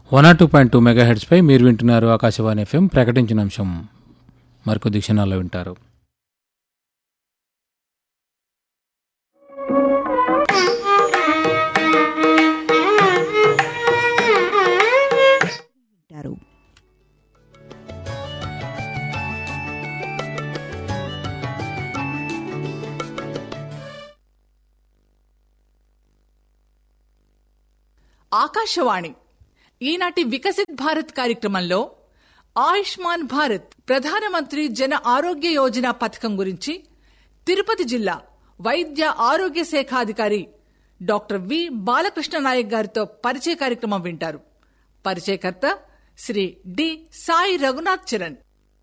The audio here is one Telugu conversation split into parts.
one R two point two mega హెడ్స్పై మీరు వింటున్నారు ఆకాశవాణి ఎఫ్ఎం ప్రకటించిన అంశం మరికొద్ది క్షణాల్లో వింటారు వింటారు ఆకాశవాణి ఈనాటి వికసిత్ భారత్ కార్యక్రమంలో ఆయుష్మాన్ భారత్ ప్రధానమంత్రి జన ఆరోగ్య యోజన పథకం గురించి తిరుపతి జిల్లా వైద్య ఆరోగ్య శాఖ అధికారి డాక్టర్ వి బాలకృష్ణ నాయక్ గారితో పరిచయ కార్యక్రమం వింటారు పరిచయకర్త శ్రీ డి సాయి రఘునాథ్ చరణ్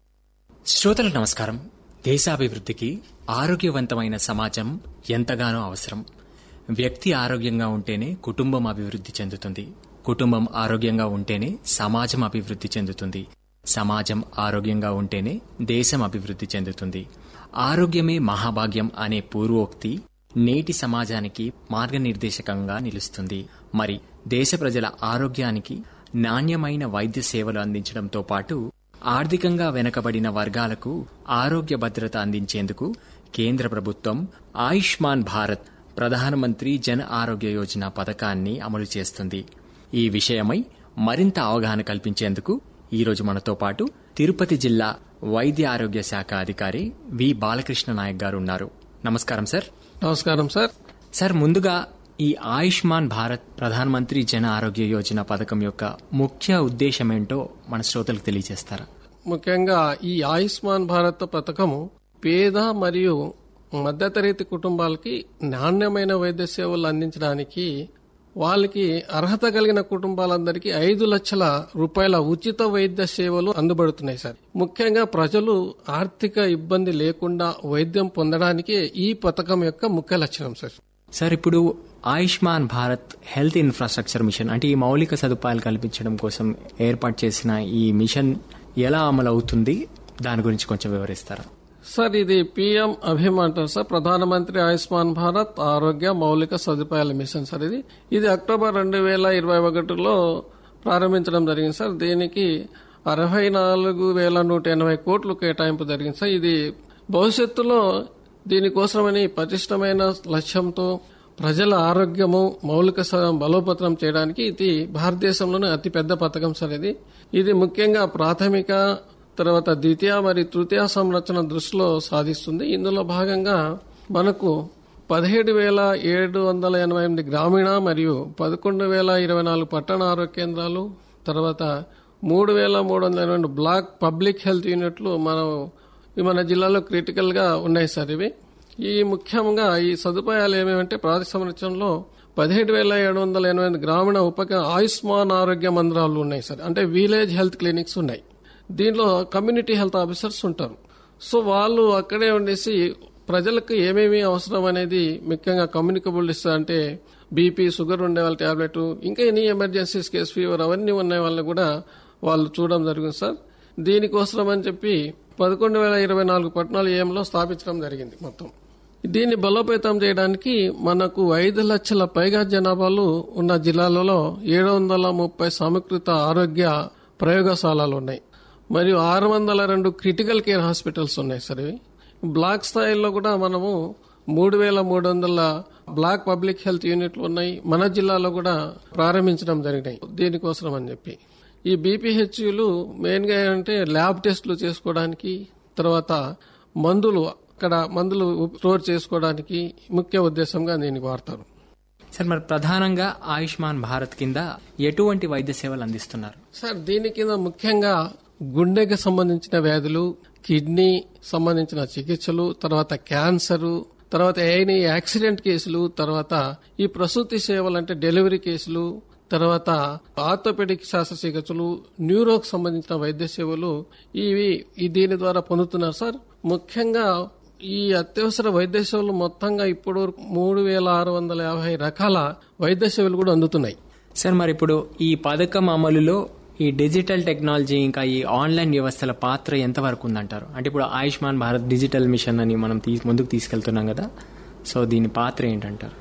శ్రోతలకు నమస్కారం దేశాభివృద్ధికి ఆరోగ్యవంతమైన సమాజం ఎంతగానో అవసరం వ్యక్తి ఆరోగ్యంగా ఉంటేనే కుటుంబం అభివృద్ధి చెందుతుంది కుటుంబం ఆరోగ్యంగా ఉంటేనే సమాజం అభివృద్ధి చెందుతుంది సమాజం ఆరోగ్యంగా ఉంటేనే దేశం అభివృద్ధి చెందుతుంది ఆరోగ్యమే మహాభాగ్యం అనే పూర్వోక్తి నేటి సమాజానికి మార్గనిర్దేశకంగా నిలుస్తుంది మరి దేశ ప్రజల ఆరోగ్యానికి నాణ్యమైన వైద్య సేవలు అందించడంతో పాటు ఆర్థికంగా వెనుకబడిన వర్గాలకు ఆరోగ్య భద్రత అందించేందుకు కేంద్ర ప్రభుత్వం ఆయుష్మాన్ భారత్ ప్రధానమంత్రి జన ఆరోగ్య యోజన పథకాన్ని అమలు చేస్తుంది ఈ విషయమై మరింత అవగాహన కల్పించేందుకు ఈరోజు మనతో పాటు తిరుపతి జిల్లా వైద్య ఆరోగ్య శాఖ అధికారి వి బాలకృష్ణ నాయక్ గారు ఉన్నారు నమస్కారం సార్ నమస్కారం సార్ సార్ ముందుగా ఈ ఆయుష్మాన్ భారత్ ప్రధానమంత్రి జన ఆరోగ్య యోజన పథకం యొక్క ముఖ్య ఉద్దేశం ఏంటో మన శ్రోతలకు తెలియజేస్తారా ముఖ్యంగా ఈ ఆయుష్మాన్ భారత్ పథకము పేద మరియు మధ్యతరగతి కుటుంబాలకి నాణ్యమైన వైద్య సేవలు అందించడానికి వాళ్ళకి అర్హత కలిగిన కుటుంబాలందరికీ ఐదు లక్షల రూపాయల ఉచిత వైద్య సేవలు అందుబడుతున్నాయి సార్ ముఖ్యంగా ప్రజలు ఆర్థిక ఇబ్బంది లేకుండా వైద్యం పొందడానికి ఈ పథకం యొక్క ముఖ్య లక్షణం సార్ సార్ ఇప్పుడు Ayushman Bharat health infrastructure mission అంటే ఈ మౌలిక సదుపాయాలు కల్పించడం కోసం ఏర్పాటు చేసిన ఈ మిషన్ ఎలా అమలు అవుతుంది దాని గురించి కొంచెం వివరిస్తారా సార్ ఇది పిఎం అభిమ్ అంటారు సార్ ప్రధానమంత్రి ఆయుష్మాన్ భారత్ ఆరోగ్య మౌలిక సదుపాయాల మిషన్ సార్ ఇది ఇది అక్టోబర్ రెండు వేల ఇరవై ఒకటిలో ప్రారంభించడం జరిగింది సార్ దీనికి అరవై నాలుగు వేల నూట ఎనభై కోట్లు కేటాయింపు జరిగింది సార్ ఇది భవిష్యత్తులో దీనికోసమని పటిష్టమైన లక్ష్యంతో ప్రజల ఆరోగ్యము మౌలిక స- బలోపేతం చేయడానికి ఇది భారతదేశంలోనే అతి పెద్ద పథకం సార్ ఇది ఇది ముఖ్యంగా ప్రాథమిక తర్వాత ద్వితీయ మరియు తృతీయ సంరక్షణ దృష్టిలో సాధిస్తుంది ఇందులో భాగంగా మనకు పదిహేడు వేల ఏడు వందల ఎనభై ఎనిమిది గ్రామీణ మరియు పదకొండు వేల ఇరవై నాలుగు పట్టణ ఆరోగ్య కేంద్రాలు తర్వాత మూడు వేల మూడు వందల ఎనభై రెండు బ్లాక్ పబ్లిక్ హెల్త్ యూనిట్లు మనం ఈ మన జిల్లాలో క్రిటికల్ గా ఉన్నాయి సార్ ఇవి ఈ ముఖ్యంగా ఈ సదుపాయాలు ఏమేమంటే ప్రాథమిక సంరక్షణలో పదిహేడు వేల ఏడు వందల ఎనభై ఎనిమిది గ్రామీణ ఉపక ఆయుష్మాన్ ఆరోగ్య మందిరాలు ఉన్నాయి సార్ అంటే విలేజ్ హెల్త్ క్లినిక్స్ ఉన్నాయి దీనిలో కమ్యూనిటీ హెల్త్ ఆఫీసర్స్ ఉంటారు సో వాళ్ళు అక్కడే ఉండేసి ప్రజలకు ఏమేమి అవసరం అనేది ముఖ్యంగా కమ్యూనికబుల్ ఇస్తా అంటే బీపీ షుగర్ ఉండే వాళ్ళ టాబ్లెట్ ఇంకా ఎనీ ఎమర్జెన్సీస్ కేస్ ఫీవర్ అవన్నీ ఉన్న వాళ్ళని కూడా వాళ్ళు చూడడం జరిగింది సార్ దీనికోసం అని చెప్పి పదకొండు వేల ఇరవై నాలుగు పట్టణాలు ఏఎంలో స్థాపించడం జరిగింది మొత్తం దీన్ని బలోపేతం చేయడానికి మనకు ఐదు లక్షల పైగా జనాభాలు ఉన్న జిల్లాలలో ఏడు వందల ముప్పై సమీకృత ఆరోగ్య ప్రయోగశాలలు ఉన్నాయి మరియు ఆరు వందల రెండు క్రిటికల్ కేర్ హాస్పిటల్స్ ఉన్నాయి సార్ ఇవి బ్లాక్ స్థాయిలో కూడా మనము మూడు వేల మూడు వందల బ్లాక్ పబ్లిక్ హెల్త్ యూనిట్లు ఉన్నాయి మన జిల్లాలో కూడా ప్రారంభించడం జరిగినాయి దీనికోసం అని చెప్పి ఈ బీపీహెచ్యులు మెయిన్ గా ఏంటంటే ల్యాబ్ టెస్టులు చేసుకోవడానికి తర్వాత మందులు అక్కడ మందులు స్టోర్ చేసుకోవడానికి ముఖ్య ఉద్దేశంగా దీనికి వాడతారు సార్ మరి ప్రధానంగా ఆయుష్మాన్ భారత్ కింద ఎటువంటి వైద్య సేవలు అందిస్తున్నారు సార్ దీని కింద ముఖ్యంగా గుండెకి సంబంధించిన వ్యాధులు కిడ్నీ సంబంధించిన చికిత్సలు తర్వాత క్యాన్సర్ తర్వాత ఏని యాక్సిడెంట్ కేసులు తర్వాత ఈ ప్రసూతి సేవలు అంటే డెలివరీ కేసులు తర్వాత ఆర్థోపెడిక్ శస్త్రచికిత్సలు న్యూరోకి సంబంధించిన వైద్య సేవలు ఇవి ఈ దీని ద్వారా పొందుతున్నారు సార్ ముఖ్యంగా ఈ అత్యవసర వైద్య సేవలు మొత్తంగా ఇప్పుడు వరకు మూడు వేల ఆరు వందల యాభై రకాల వైద్య సేవలు కూడా అందుతున్నాయి సార్ మరి ఇప్పుడు ఈ పథకం అమలులో ఈ డిజిటల్ టెక్నాలజీ ఇంకా ఈ ఆన్లైన్ వ్యవస్థల పాత్ర ఎంతవరకు ఉందంటారు అంటే ఇప్పుడు ఆయుష్మాన్ భారత్ డిజిటల్ మిషన్ అని మనం తీ ముందుకు తీసుకెళ్తున్నాం కదా సో దీని పాత్ర ఏంటంటారు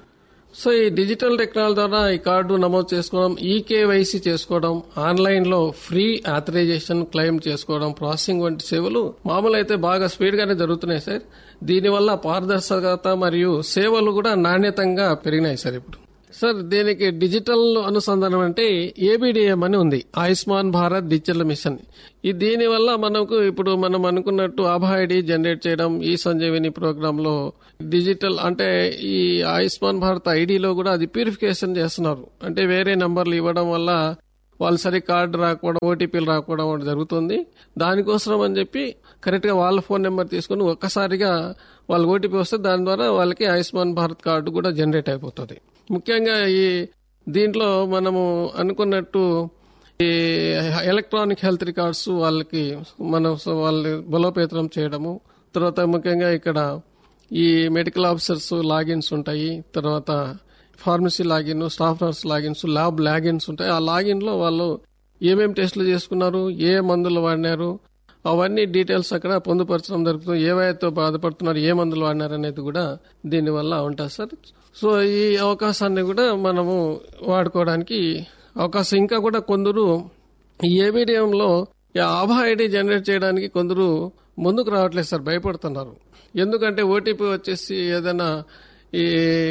సో ఈ డిజిటల్ టెక్నాలజీ ద్వారా ఈ కార్డు నమోదు చేసుకోవడం ఈకేవైసీ చేసుకోవడం ఆన్లైన్ లో ఫ్రీ ఆథరైజేషన్ క్లెయిమ్ చేసుకోవడం ప్రాసెసింగ్ వంటి సేవలు మామూలు అయితే బాగా స్పీడ్ గానే జరుగుతున్నాయి సార్ దీనివల్ల పారదర్శకత మరియు సేవలు కూడా నాణ్యతంగా పెరిగినాయి సార్ ఇప్పుడు సార్ దీనికి డిజిటల్ అనుసంధానం అంటే ఏబిడిఎం అని ఉంది ఆయుష్మాన్ భారత్ డిజిటల్ మిషన్ ఈ దీని వల్ల మనకు ఇప్పుడు మనం అనుకున్నట్టు ఆభా ఐడి జనరేట్ చేయడం ఈ సంజీవిని ప్రోగ్రామ్ లో డిజిటల్ అంటే ఈ ఆయుష్మాన్ భారత్ ఐడిలో కూడా అది ప్యూరిఫికేషన్ చేస్తున్నారు అంటే వేరే నంబర్లు ఇవ్వడం వల్ల వాళ్ళు సరి కార్డు రాకపోవడం ఓటీపీలు రాకపోవడం ఒకటి జరుగుతుంది దానికోసం అని చెప్పి కరెక్ట్ గా వాళ్ళ ఫోన్ నెంబర్ తీసుకుని ఒక్కసారిగా వాళ్ళ ఓటీపీ వస్తే దాని ద్వారా వాళ్ళకి ఆయుష్మాన్ భారత్ కార్డు కూడా జనరేట్ అయిపోతుంది ముఖ్యంగా ఈ దీంట్లో మనము అనుకున్నట్టు ఈ ఎలక్ట్రానిక్ హెల్త్ రికార్డ్స్ వాళ్ళకి మనం వాళ్ళని బలోపేతం చేయడము తర్వాత ముఖ్యంగా ఇక్కడ ఈ మెడికల్ ఆఫీసర్స్ లాగిన్స్ ఉంటాయి తర్వాత pharmacy login staff nurse logins lab logins ఉంటాయి ఆ లాగిన్ లో వాళ్ళు ఏమేమి టెస్టులు చేసుకున్నారు ఏ మందులు వాడినారు అవన్నీ డీటెయిల్స్ అక్కడ పొందుపరచడం జరుగుతుంది ఏవైతే బాధపడుతున్నారు ఏ మందులు వాడినారు అనేది కూడా దీనివల్ల ఉంటుంది సార్ సో ఈ అవకాశాన్ని కూడా మనము వాడుకోవడానికి అవకాశం ఇంకా కూడా కొందరు ఈ ఏబిడిఎంలో ఈ ఆభా ఐడి జనరేట్ చేయడానికి కొందరు ముందుకు రావట్లేదు సార్ భయపడుతున్నారు ఎందుకంటే ఓటీపీ వచ్చేసి ఏదైనా ఈ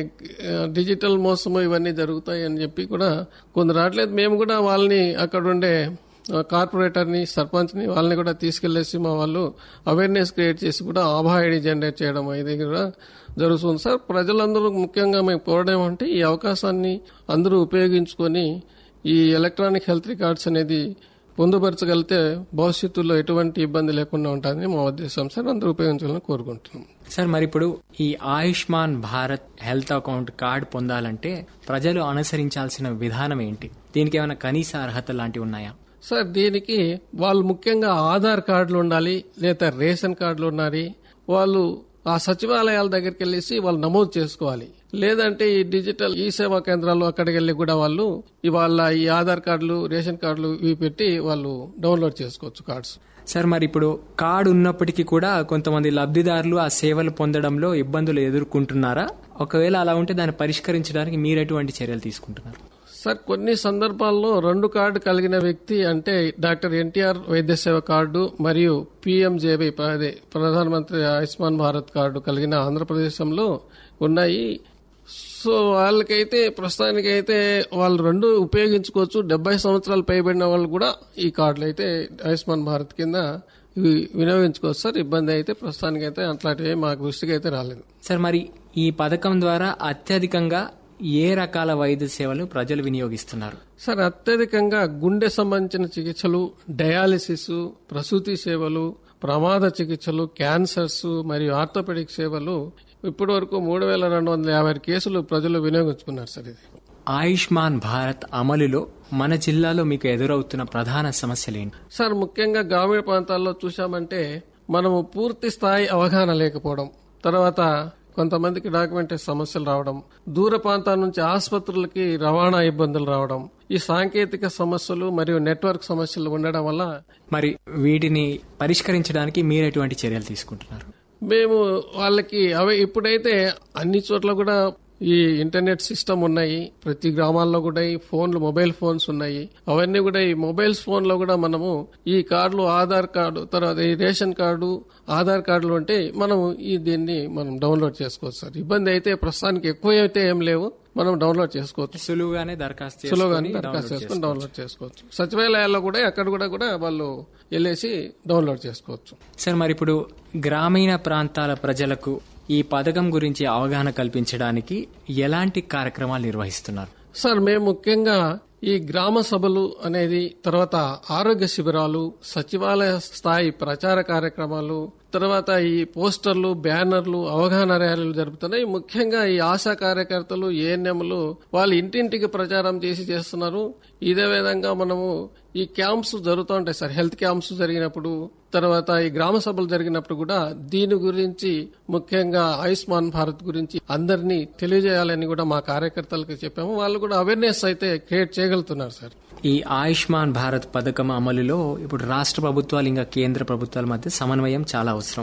ఆ, డిజిటల్ మోసము ఇవన్నీ జరుగుతాయి అని చెప్పి కూడా కొందరు రావట్లేదు మేము కూడా వాళ్ళని అక్కడ ఉండే ఆ, కార్పొరేటర్ని సర్పంచ్ని వాళ్ళని కూడా తీసుకెళ్లేసి మా వాళ్ళు అవేర్నెస్ క్రియేట్ చేసి కూడా ఆభా ఐడి జనరేట్ చేయడం ఇది కూడా జరుగుతుంది సార్ ప్రజలందరూ ముఖ్యంగా మేము కోరడం ఏమంటే ఈ అవకాశాన్ని అందరూ ఉపయోగించుకొని ఈ ఎలక్ట్రానిక్ హెల్త్ రికార్డ్స్ అనేది పొందుపరచగలిగితే భవిష్యత్తులో ఎటువంటి ఇబ్బంది లేకుండా ఉంటుందని మా ఉద్దేశం సార్ అందరూ ఉపయోగించాలని కోరుకుంటున్నాం సార్ మరి ఇప్పుడు ఈ Ayushman Bharat health account card పొందాలంటే ప్రజలు అనుసరించాల్సిన విధానం ఏంటి దీనికి ఏమైనా కనీస అర్హత లాంటివి ఉన్నాయా సార్ దీనికి వాళ్ళు ముఖ్యంగా ఆధార్ కార్డులు ఉండాలి లేదా రేషన్ కార్డులు ఉండాలి వాళ్ళు ఆ సచివాలయాల దగ్గరికి వెళ్ళేసి వాళ్ళు నమోదు చేసుకోవాలి లేదంటే ఈ డిజిటల్ ఈ సేవా కేంద్రాలు అక్కడికి వెళ్ళి కూడా వాళ్ళు ఇవాళ ఈ ఆధార్ కార్డులు రేషన్ కార్డులు ఇవి పెట్టి వాళ్ళు డౌన్లోడ్ చేసుకోవచ్చు కార్డ్స్ సార్ మరి ఇప్పుడు కార్డు ఉన్నప్పటికీ కూడా కొంతమంది లబ్ధిదారులు ఆ సేవలు పొందడంలో ఇబ్బందులు ఎదుర్కొంటున్నారా ఒకవేళ అలా ఉంటే దాన్ని పరిష్కరించడానికి మీరు ఎటువంటి చర్యలు తీసుకుంటున్నారు సార్ కొన్ని సందర్భాల్లో రెండు కార్డు కలిగిన వ్యక్తి అంటే డాక్టర్ ఎన్టీఆర్ వైద్య సేవ కార్డు మరియు పిఎంజేబీ అదే ప్రధానమంత్రి ఆయుష్మాన్ భారత్ కార్డు కలిగిన ఆంధ్రప్రదేశంలో ఉన్నాయి సో వాళ్ళకైతే ప్రస్తుతానికైతే వాళ్ళు రెండు ఉపయోగించుకోవచ్చు డెబ్బై సంవత్సరాలు పైబడిన వాళ్ళు కూడా ఈ కార్డులు అయితే ఆయుష్మాన్ భారత్ కింద ఇవి వినియోగించుకోవచ్చు సార్ ఇబ్బంది అయితే ప్రస్తుతానికైతే అట్లాంటివి మాకు దృష్టికి అయితే రాలేదు సార్ మరి ఈ పథకం ద్వారా అత్యధికంగా ఏ రకాల వైద్య సేవలు ప్రజలు వినియోగిస్తున్నారు సార్ అత్యధికంగా గుండె సంబంధించిన చికిత్సలు డయాలిసిస్ ప్రసూతి సేవలు ప్రమాద చికిత్సలు క్యాన్సర్స్ మరియు ఆర్థోపెడిక్ సేవలు ఇప్పటి వరకు మూడు వేల రెండు వందల యాభై కేసులు ప్రజలు వినియోగించుకున్నారు సార్ ఇది ఆయుష్మాన్ భారత్ అమలులో మన జిల్లాలో మీకు ఎదురవుతున్న ప్రధాన సమస్యలేంటి సార్ ముఖ్యంగా గ్రామీణ ప్రాంతాల్లో చూశామంటే మనము పూర్తి స్థాయి అవగాహన లేకపోవడం తర్వాత కొంతమందికి డాక్యుమెంటరీ సమస్యలు రావడం దూర ప్రాంతాల నుంచి ఆసుపత్రులకి రవాణా ఇబ్బందులు రావడం ఈ సాంకేతిక సమస్యలు మరియు నెట్వర్క్ సమస్యలు ఉండడం వల్ల మరి వీటిని పరిష్కరించడానికి మీరు ఎటువంటి చర్యలు తీసుకుంటున్నారు మేము వాళ్ళకి అవి ఇప్పుడైతే అన్ని చోట్ల కూడా ఈ ఇంటర్నెట్ సిస్టమ్ ఉన్నాయి ప్రతి గ్రామాల్లో కూడా ఈ ఫోన్లు మొబైల్ ఫోన్స్ ఉన్నాయి అవన్నీ కూడా ఈ మొబైల్స్ ఫోన్ లో కూడా మనము ఈ కార్డులు ఆధార్ కార్డు తర్వాత ఈ రేషన్ కార్డు ఆధార్ కార్డులు ఉంటే మనము ఈ దీన్ని మనం డౌన్లోడ్ చేసుకోవచ్చు సార్ ఇబ్బంది అయితే ప్రస్తుతానికి ఎక్కువ అయితే ఏం లేవు మనం డౌన్లోడ్ చేసుకోవచ్చు సులువుగానే దరఖాస్తు సులువుగానే చేసుకొని దరఖాస్తు download చేసుకుని డౌన్లోడ్ చేసుకోవచ్చు సచివాలయాల్లో కూడా అక్కడ కూడా కూడా వాళ్ళు వెళ్ళేసి డౌన్లోడ్ చేసుకోవచ్చు సార్ మరి ఇప్పుడు గ్రామీణ ప్రాంతాల ప్రజలకు ఈ పథకం గురించి అవగాహన కల్పించడానికి ఎలాంటి కార్యక్రమాలు నిర్వహిస్తున్నారు సార్ మేము ముఖ్యంగా ఈ గ్రామ సభలు అనేది తర్వాత ఆరోగ్య శిబిరాలు సచివాలయ స్థాయి ప్రచార కార్యక్రమాలు తర్వాత ఈ పోస్టర్లు బ్యానర్లు అవగాహన ర్యాలీలు జరుపుతున్నాయి ముఖ్యంగా ఈ ఆశా కార్యకర్తలు ఏఎన్ఎంలు వాళ్ళు ఇంటింటికి ప్రచారం చేసి చేస్తున్నారు ఇదే విధంగా మనము ఈ క్యాంప్స్ జరుగుతూ ఉంటాయి సార్ హెల్త్ క్యాంప్స్ జరిగినప్పుడు తర్వాత ఈ గ్రామ సభలు జరిగినప్పుడు కూడా దీని గురించి ముఖ్యంగా ఆయుష్మాన్ భారత్ గురించి అందరినీ తెలియజేయాలని కూడా మా కార్యకర్తలకు చెప్పాము వాళ్ళు కూడా అవేర్నెస్ అయితే క్రియేట్ చేయగలుగుతున్నారు సార్ ఈ ఆయుష్మాన్ భారత్ పథకం అమలులో ఇప్పుడు రాష్ట్ర ప్రభుత్వాలు ఇంకా కేంద్ర ప్రభుత్వాల మధ్య సమన్వయం చాలా అవసరం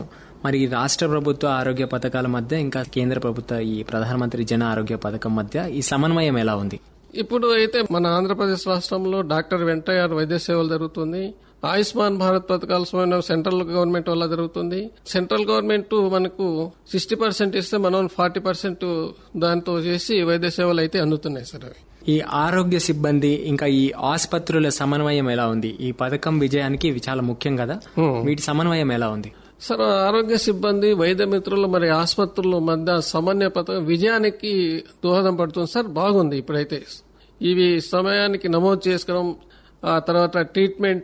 మరి ఈ రాష్ట్ర ప్రభుత్వ ఆరోగ్య పథకాల మధ్య ఇంకా కేంద్ర ప్రభుత్వ ఈ ప్రధానమంత్రి జన ఆరోగ్య పథకం మధ్య ఈ సమన్వయం ఎలా ఉంది ఇప్పుడు అయితే మన ఆంధ్రప్రదేశ్ రాష్ట్రంలో డాక్టర్ వెంటయ్య వైద్య సేవలు జరుగుతుంది ఆయుష్మాన్ భారత్ పథకాలు స్వయం సెంట్రల్ గవర్నమెంట్ వల్ల జరుగుతుంది సెంట్రల్ గవర్నమెంట్ మనకు సిక్స్టీ పర్సెంట్ ఇస్తే మనం ఫార్టీ పర్సెంట్ దాంతో చేసి వైద్య సేవలు అయితే అందుతున్నాయి సార్ అవి ఈ ఆరోగ్య సిబ్బంది ఇంకా ఈ ఆసుపత్రుల సమన్వయం ఎలా ఉంది ఈ పథకం విజయానికి ఇవి చాలా ముఖ్యం కదా వీటి సమన్వయం ఎలా ఉంది సార్ ఆరోగ్య సిబ్బంది వైద్య మిత్రులు మరి ఆసుపత్రుల మధ్య సమన్వయ పథకం విజయానికి దోహదం పడుతుంది సార్ బాగుంది ఇప్పుడైతే ఇవి సమయానికి నమోదు చేసుకోవడం ఆ తర్వాత ట్రీట్మెంట్